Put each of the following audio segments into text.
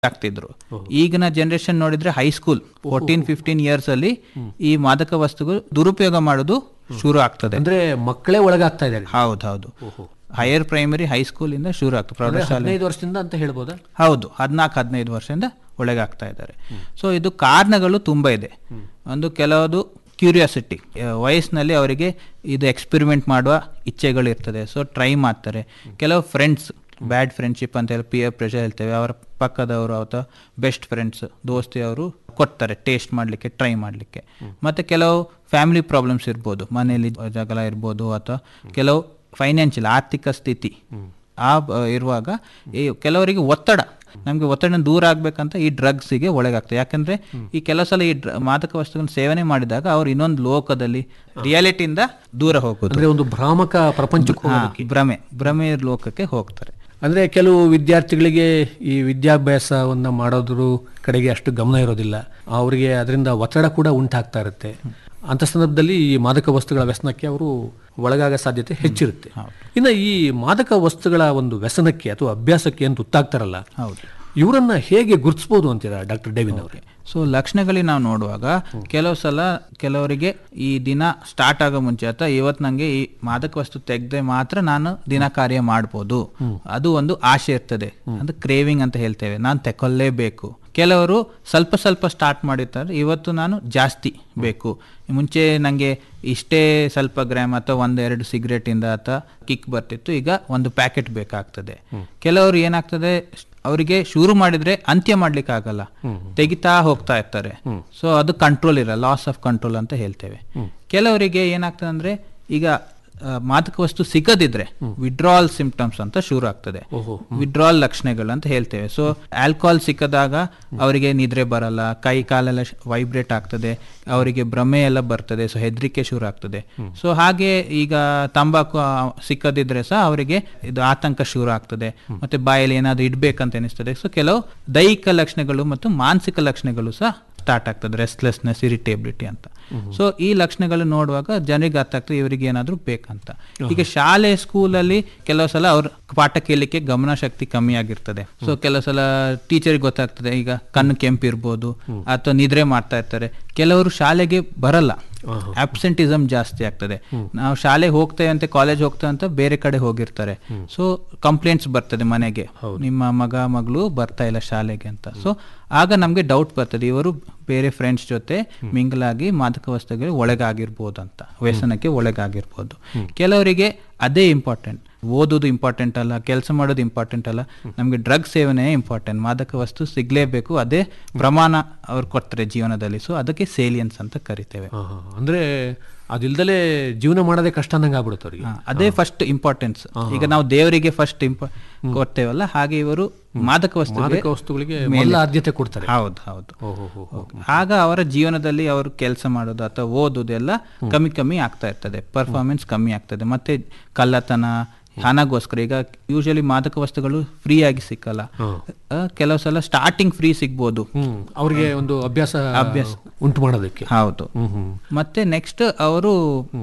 ಆಗ್ತಿದ್ರು ಈಗಿನ ಜನರೇಷನ್ ನೋಡಿದ್ರೆ high school fourteen fifteen years ಅಲ್ಲಿ ಈ ಮಾದಕ ವಸ್ತುಗಳು ದುರುಪಯೋಗ ಮಾಡೋದು ಶುರು ಆಗ್ತದೆ ಅಂದ್ರೆ ಮಕ್ಕಳೇ ಒಳಗಾಗ್ತಾ ಇದ್ದಾರೆ ಹೌದು ಹೌದು ಹೈಯರ್ ಪ್ರೈಮರಿ ಹೈಸ್ಕೂಲ್ ಇಂದ ಶುರು ಆಗ್ತದೆ ಪ್ರೌಢಶಾಲೆ ಹದಿನೈದು ವರ್ಷದಿಂದ ಅಂತ ಹೇಳ್ಬೋದಾ ಹೌದು ಹದಿನಾಲ್ಕು ಹದಿನೈದು ವರ್ಷದಿಂದ ಒಳಗಾಗ್ತಾ ಇದ್ದಾರೆ ಸೊ ಇದು ಕಾರಣಗಳು ತುಂಬ ಇದೆ ಒಂದು ಕೆಲವುದು ಕ್ಯೂರಿಯಾಸಿಟಿ ವಯಸ್ಸಿನಲ್ಲಿ ಅವರಿಗೆ ಇದು ಎಕ್ಸ್ಪೆರಿಮೆಂಟ್ ಮಾಡುವ ಇಚ್ಛೆಗಳು ಇರ್ತದೆ ಸೊ ಟ್ರೈ ಮಾಡ್ತಾರೆ ಕೆಲವು ಫ್ರೆಂಡ್ಸ್ ಬ್ಯಾಡ್ ಫ್ರೆಂಡ್ಶಿಪ್ ಅಂತ ಹೇಳಿ ಪಿಯರ್ ಪ್ರೆಷರ್ ಹೇಳ್ತೇವೆ ಅವರ ಪಕ್ಕದವರು ಅಥವಾ ಬೆಸ್ಟ್ ಫ್ರೆಂಡ್ಸ್ ದೋಸ್ತಿಯವರು ಕೊಡ್ತಾರೆ ಟೇಸ್ಟ್ ಮಾಡಲಿಕ್ಕೆ ಟ್ರೈ ಮಾಡಲಿಕ್ಕೆ ಮತ್ತು ಕೆಲವು ಫ್ಯಾಮಿಲಿ ಪ್ರಾಬ್ಲಮ್ಸ್ ಇರ್ಬೋದು ಮನೆಯಲ್ಲಿ ಜಗಳ ಇರ್ಬೋದು ಅಥವಾ ಕೆಲವು ಫೈನಾನ್ಷಿಯಲ್ ಆರ್ಥಿಕ ಸ್ಥಿತಿ ಆ ಬ- ಇರುವಾಗ ಈ ಕೆಲವರಿಗೆ ಒತ್ತಡ ನಮಗೆ ಒತ್ತಡ ದೂರ ಆಗ್ಬೇಕಂತ ಈ ಡ್ರಗ್ಸಿಗೆ ಒಳಗಾಗ್ತದೆ ಯಾಕಂದ್ರೆ ಈ ಕೆಲವು ಸಲ ಈ ಡ್ರ- ಮಾದಕ ವಸ್ತುಗಳನ್ನ ಸೇವನೆ ಮಾಡಿದಾಗ ಅವ್ರು ಇನ್ನೊಂದು ಲೋಕದಲ್ಲಿ ರಿಯಾಲಿಟಿಯಿಂದ ದೂರ ಹೋಗೋದು ಅಂದ್ರೆ ಒಂದು ಭ್ರಾಮಕ ಪ್ರಪಂಚಕ್ಕೆ ಹಾ, ಹೋಗೋದಕ್ಕೆ. ಭ್ರಮೆ ಭ್ರಮೆ ಲೋಕಕ್ಕೆ ಹೋಗ್ತಾರೆ ಅಂದ್ರೆ ಕೆಲವು ವಿದ್ಯಾರ್ಥಿಗಳಿಗೆ ಈ ವಿದ್ಯಾಭ್ಯಾಸವನ್ನ ಮಾಡೋದ್ರ ಕಡೆಗೆ ಅಷ್ಟು ಗಮನ ಇರೋದಿಲ್ಲ ಅವರಿಗೆ ಅದರಿಂದ ಒತ್ತಡ ಕೂಡ ಉಂಟಾಗ್ತಾ ಇರುತ್ತೆ ಅಂತ ಸಂದರ್ಭದಲ್ಲಿ ಈ ಮಾದಕ ವಸ್ತುಗಳ ವ್ಯಸನಕ್ಕೆ ಅವರು ಒಳಗಾಗ ಸಾಧ್ಯತೆ ಹೆಚ್ಚಿರುತ್ತೆ ಇನ್ನು ಈ ಮಾದಕ ವಸ್ತುಗಳ ಒಂದು ವ್ಯಸನಕ್ಕೆ ಅಥವಾ ಅಭ್ಯಾಸಕ್ಕೆ ಏನು ತುತ್ತಾಗ್ತಾರಲ್ಲ ಹೌದು ಇವರನ್ನ ಹೇಗೆ ಗುರುತಿಸಬಹುದು ಅಂತೀರಾ ಡಾಕ್ಟರ್ ಡೇವಿನ್ ಅವರೇ ಸೊ ಲಕ್ಷಣಗಳಿಗೆ ನಾವು ನೋಡುವಾಗ ಕೆಲವು ಸಲ ಕೆಲವರಿಗೆ ಈ ದಿನ ಸ್ಟಾರ್ಟ್ ಆಗೋ ಮುಂಚೆ ಅಥವಾ ಇವತ್ತು ನನಗೆ ಈ ಮಾದಕ ವಸ್ತು ತೆಗೆದ್ರೆ ಮಾತ್ರ ನಾನು ದಿನ ಕಾರ್ಯ ಮಾಡ್ಬೋದು ಅದು ಒಂದು ಆಸೆ ಇರ್ತದೆ ಅದು ಕ್ರೇವಿಂಗ್ ಅಂತ ಹೇಳ್ತೇವೆ ನಾನು ತೆಕೊಳ್ಳೇಬೇಕು ಕೆಲವರು ಸ್ವಲ್ಪ ಸ್ವಲ್ಪ ಸ್ಟಾರ್ಟ್ ಮಾಡಿರ್ತಾರೆ ಇವತ್ತು ನಾನು ಜಾಸ್ತಿ ಬೇಕು ಮುಂಚೆ ನನಗೆ ಇಷ್ಟೇ ಸ್ವಲ್ಪ ಗ್ರಾಮ್ ಅಥವಾ ಒಂದೆರಡು ಸಿಗರೇಟಿಂದ ಅಥವಾ ಕಿಕ್ ಬರ್ತಿತ್ತು ಈಗ ಒಂದು ಪ್ಯಾಕೆಟ್ ಬೇಕಾಗ್ತದೆ ಕೆಲವರು ಏನಾಗ್ತದೆ ಅವರಿಗೆ ಶುರು ಮಾಡಿದ್ರೆ ಅಂತ್ಯ ಮಾಡ್ಲಿಕ್ಕೆ ಆಗಲ್ಲ ತೆಗಿತಾ ಹೋಗ್ತಾ ಇರ್ತಾರೆ ಸೊ ಅದು ಕಂಟ್ರೋಲ್ ಇರಲ್ಲ ಲಾಸ್ ಆಫ್ ಕಂಟ್ರೋಲ್ ಅಂತ ಹೇಳ್ತೇವೆ ಕೆಲವರಿಗೆ ಏನಾಗ್ತದೆ ಅಂದ್ರೆ ಈಗ ಆ, ಮಾದಕ ವಸ್ತು ಸಿಗದಿದ್ರೆ ವಿಡ್ರಾಲ್ ಸಿಂಪ್ಟಮ್ಸ್ ಅಂತ ಶುರು ಆಗ್ತದೆ ವಿಡ್ರಾಲ್ ಲಕ್ಷಣಗಳು ಅಂತ ಹೇಳ್ತೇವೆ ಸೊ ಆಲ್ಕೋಹಾಲ್ ಸಿಕ್ಕದಾಗ ಅವರಿಗೆ ನಿದ್ರೆ ಬರಲ್ಲ ಕೈ ಕಾಲೆಲ್ಲ ವೈಬ್ರೇಟ್ ಆಗ್ತದೆ ಅವರಿಗೆ ಭ್ರಮೆ ಎಲ್ಲ ಬರ್ತದೆ ಸೊ ಹೆದರಿಕೆ ಶುರು ಆಗ್ತದೆ ಸೊ ಹಾಗೆ ಈಗ ತಂಬಾಕು ಆ, ಸಿಕ್ಕದಿದ್ರೆ ಸಹ ಅವರಿಗೆ ಇದು ಆತಂಕ ಶುರು ಆಗ್ತದೆ ಮತ್ತೆ ಬಾಯಲ್ಲಿ ಏನಾದ್ರು ಇಡ್ಬೇಕಂತ ಎನಿಸ್ತದೆ ಸೊ ಕೆಲವು ದೈಹಿಕ ಲಕ್ಷಣಗಳು ಮತ್ತು ಮಾನಸಿಕ ಲಕ್ಷಣಗಳು ಸಹ ಸ್ಟಾರ್ಟ್ ಆಗ್ತದೆ ರೆಸ್ಟ್ಲೆಸ್ನೆಸ್ ಇರಿಟೇಬಿಲಿಟಿ ಅಂತ ಸೊ ಈ ಲಕ್ಷಣಗಳು ನೋಡುವಾಗ ಜನರಿಗೆ ಅರ್ಥ ಆಗ್ತದೆ ಇವರಿಗೆ ಏನಾದರೂ ಬೇಕಂತ ಈಗ ಶಾಲೆ ಸ್ಕೂಲಲ್ಲಿ ಕೆಲವು ಸಲ ಅವ್ರ ಪಾಠ ಕೇಳಲಿಕ್ಕೆ ಗಮನ ಶಕ್ತಿ ಕಮ್ಮಿ ಆಗಿರ್ತದೆ ಸೊ ಕೆಲವು ಸಲ ಟೀಚರ್ಗೆ ಗೊತ್ತಾಗ್ತದೆ ಈಗ ಕಣ್ಣು ಕೆಂಪಿರ್ಬೋದು ಅಥವಾ ನಿದ್ರೆ ಮಾಡ್ತಾ ಇರ್ತಾರೆ ಕೆಲವರು ಶಾಲೆಗೆ ಬರಲ್ಲ ಅಬ್ಸೆಂಟಿಸಮ್ ಜಾಸ್ತಿ ಆಗ್ತದೆ ನಾವು ಶಾಲೆಗೆ ಹೋಗ್ತೇವೆ ಅಂತ ಕಾಲೇಜ್ ಹೋಗ್ತೇವೆ ಅಂತ ಬೇರೆ ಕಡೆ ಹೋಗಿರ್ತಾರೆ ಸೊ ಕಂಪ್ಲೇಂಟ್ಸ್ ಬರ್ತದೆ ಮನೆಗೆ ನಿಮ್ಮ ಮಗ ಮಗಳು ಬರ್ತಾ ಇಲ್ಲ ಶಾಲೆಗೆ ಅಂತ ಸೊ ಆಗ ನಮಗೆ ಡೌಟ್ ಬರ್ತದೆ ಇವರು ಬೇರೆ ಫ್ರೆಂಡ್ಸ್ ಜೊತೆ ಮಿಂಗಲ್ ಆಗಿ ಮಾದಕ ವಸ್ತುಗಳಿಗೆ ಒಳಗಾಗಿರ್ಬೋದು ಅಂತ ವ್ಯಸನಕ್ಕೆ ಒಳಗಾಗಿರ್ಬೋದು ಕೆಲವರಿಗೆ ಅದೇ ಇಂಪಾರ್ಟೆಂಟ್ ಓದೋದು ಇಂಪಾರ್ಟೆಂಟ್ ಅಲ್ಲ ಕೆಲಸ ಮಾಡೋದು ಇಂಪಾರ್ಟೆಂಟ್ ಅಲ್ಲ ನಮಗೆ ಡ್ರಗ್ ಸೇವನೆ ಇಂಪಾರ್ಟೆಂಟ್ ಮಾದಕ ವಸ್ತು ಸಿಗ್ಲೇಬೇಕು ಅದೇ ಪ್ರಮಾಣ ಅವ್ರು ಕೊಡ್ತಾರೆ ಜೀವನದಲ್ಲಿ ಸೊ ಅದಕ್ಕೆ ಸೇಲಿಯನ್ಸ್ ಅಂತ ಕರಿತೇವೆ ಆಹಾ. ಅಂದ್ರೆ ಅದಿಲ್ದಲೇ ಜೀವನ ಮಾಡೋದೇ ಕಷ್ಟ ಅನ್ನಂಗೆ ಆಗ್ಬಿಡುತ್ತೆ ಅವರಿಗೆ ಹಾ, ಅದೇ ಫಸ್ಟ್ ಇಂಪಾರ್ಟೆನ್ಸ್ ಈಗ ನಾವು ದೇವರಿಗೆ ಫಸ್ಟ್ ಇಂಪ ಕೊಡ್ತೇವಲ್ಲ ಹಾಗೆ ಇವರು ಮಾದಕ ವಸ್ತು ಮಾದಕ ವಸ್ತುಗಳಿಗೆ ಮೊದಲ ಆದ್ಯತೆ ಕೊಡ್ತಾರೆ ಹೌದು ಹೌದು ಓಹೋ ಹೋ ಹೋ. ಆಗ ಅವರ ಜೀವನದಲ್ಲಿ ಅವರು ಕೆಲಸ ಮಾಡೋದು ಅಥವಾ ಓದೋದೆಲ್ಲ ಕಮ್ಮಿ ಕಮ್ಮಿ ಆಗ್ತಾ ಇರ್ತದೆ ಪರ್ಫಾರ್ಮೆನ್ಸ್ ಕಮ್ಮಿ ಆಗ್ತದೆ ಮತ್ತೆ ಕಳ್ಳತನ ಹಣಗೋಸ್ಕರ ಈಗ ಯೂಶಲಿ ಮಾದಕ ವಸ್ತುಗಳು ಫ್ರೀ ಆಗಿ ಸಿಕ್ಕಲ್ಲ ಆ, ಕೆಲವು ಸಲ ಸ್ಟಾರ್ಟಿಂಗ್ ಫ್ರೀ ಸಿಗ್ಬೋದು ಹ್ಮ್ ಅವ್ರಿಗೆ ಒಂದು ಅಭ್ಯಾಸ ಅಭ್ಯಾಸ. ಉಂಟು ಮಾಡೋದಕ್ಕೆ ಹೌದು ಹ್ಮ್ ಹ್ಮ್ ಮತ್ತೆ ನೆಕ್ಸ್ಟ್ ಅವರು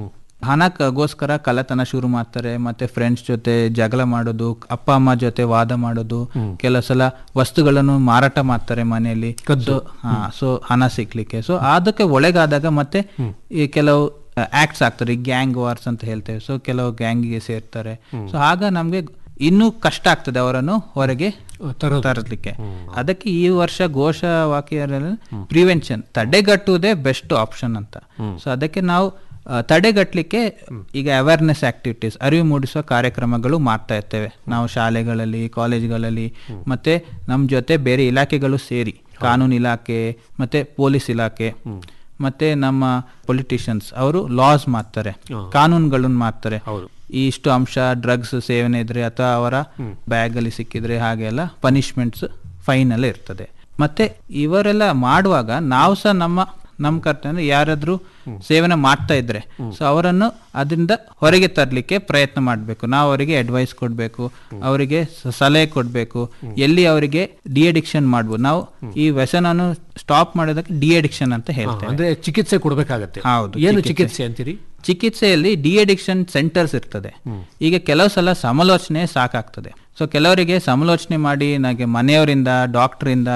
ಹಣಕ್ಕೋಸ್ಕರ ಕಳ್ಳತನ ಶುರು ಮಾಡ್ತಾರೆ ಮತ್ತೆ ಫ್ರೆಂಡ್ಸ್ ಜೊತೆ ಜಗಳ ಮಾಡೋದು ಅಪ್ಪ ಅಮ್ಮ ಜೊತೆ ವಾದ ಮಾಡೋದು ಕೆಲವು ಸಲ ವಸ್ತುಗಳನ್ನು ಮಾರಾಟ ಮಾಡ್ತಾರೆ ಮನೆಯಲ್ಲಿ ಸೊ ಹಾ ಸೊ ಹಣ ಸಿಕ್ಲಿಕ್ಕೆ ಸೊ ಅದಕ್ಕೆ ಒಳಗಾದಾಗ ಮತ್ತೆ ಈ ಕೆಲವು ಆಕ್ಟ್ಸ್ ಆಗ್ತಾರೆ ಗ್ಯಾಂಗ್ ವಾರ್ಸ್ ಅಂತ ಹೇಳ್ತೇವೆ ಸೊ ಕೆಲವು ಗ್ಯಾಂಗಿಗೆ ಸೇರ್ತಾರೆ ಸೊ ಆಗ ನಮ್ಗೆ ಇನ್ನೂ ಕಷ್ಟ ಆಗ್ತದೆ ಅವರನ್ನು ಹೊರಗೆ ತರೋದು. ತರಲಿಕ್ಕೆ ಅದಕ್ಕೆ ಈ ವರ್ಷ ಘೋಷ ವಾಕ್ಯ ಪ್ರಿವೆನ್ಷನ್ ತಡೆಗಟ್ಟುವುದೇ ಬೆಸ್ಟ್ ಆಪ್ಷನ್ ಅಂತ ಸೊ ಅದಕ್ಕೆ ನಾವು ಆ, ತಡೆಗಟ್ಟಲಿಕ್ಕೆ ಈಗ ಅವೇರ್ನೆಸ್ ಆಕ್ಟಿವಿಟೀಸ್ ಅರಿವು ಮೂಡಿಸುವ ಕಾರ್ಯಕ್ರಮಗಳು ಮಾಡ್ತಾ ಇರ್ತೇವೆ ನಾವು ಶಾಲೆಗಳಲ್ಲಿ ಕಾಲೇಜ್ಗಳಲ್ಲಿ ಮತ್ತೆ ನಮ್ಮ ಜೊತೆ ಬೇರೆ ಇಲಾಖೆಗಳು ಸೇರಿ ಕಾನೂನು ಇಲಾಖೆ ಮತ್ತೆ ಪೊಲೀಸ್ ಇಲಾಖೆ ಮತ್ತೆ ನಮ್ಮ ಪೊಲಿಟಿಷಿಯನ್ಸ್ ಅವರು ಲಾಸ್ ಮಾಡ್ತಾರೆ ಕಾನೂನುಗಳನ್ನು ಮಾಡ್ತಾರೆ ಈ ಇಷ್ಟು ಅಂಶ ಡ್ರಗ್ಸ್ ಸೇವನೆ ಇದ್ರೆ ಅಥವಾ ಅವರ ಬ್ಯಾಗ್ ಅಲ್ಲಿ ಸಿಕ್ಕಿದ್ರೆ ಹಾಗೆಲ್ಲ ಪನಿಷ್ಮೆಂಟ್ಸ್ ಫೈನ್ ಎಲ್ಲ ಇರ್ತದೆ ಮತ್ತೆ ಇವರೆಲ್ಲ ಮಾಡುವಾಗ ನಾವು ಸಹ ನಮ್ಮ ನಮ್ಮ ಕರ್ತವ್ಯ ಯಾರಾದ್ರೂ ಸೇವನೆ ಮಾಡ್ತಾ ಇದ್ರೆ ಸೊ ಅವರನ್ನು ಅದರಿಂದ ಹೊರಗೆ ತರಲಿಕ್ಕೆ ಪ್ರಯತ್ನ ಮಾಡಬೇಕು ನಾವು ಅವರಿಗೆ ಅಡ್ವೈಸ್ ಕೊಡಬೇಕು ಅವರಿಗೆ ಸ- ಸಲಹೆ ಕೊಡಬೇಕು ಎಲ್ಲಿ ಅವರಿಗೆ ಡಿ ಅಡಿಕ್ಷನ್ ಮಾಡ್ಬೋದು ನಾವು ಈ ವ್ಯಸನವನ್ನು ಸ್ಟಾಪ್ ಮಾಡೋದಕ್ಕೆ ಡಿ ಅಡಿಕ್ಷನ್ ಅಂತ ಹೇಳ್ತೇವೆ ಅಂದ್ರೆ ಚಿಕಿತ್ಸೆ ಕೊಡ್ಬೇಕಾಗತ್ತೆ ಹೌದು, ಏನು ಚಿಕಿತ್ಸೆ. ಚಿಕಿತ್ಸೆ ಅಂತೀರಿ ಚಿಕಿತ್ಸೆಯಲ್ಲಿ ಡಿ ಅಡಿಕ್ಷನ್ ಸೆಂಟರ್ಸ್ ಇರ್ತದೆ ಈಗ ಕೆಲವು ಸಲ ಸಮಾಲೋಚನೆ ಸಾಕಾಗ್ತದೆ ಸೊ ಕೆಲವರಿಗೆ ಸಮಾಲೋಚನೆ ಮಾಡಿ ನನಗೆ ಮನೆಯವರಿಂದ ಡಾಕ್ಟರಿಂದ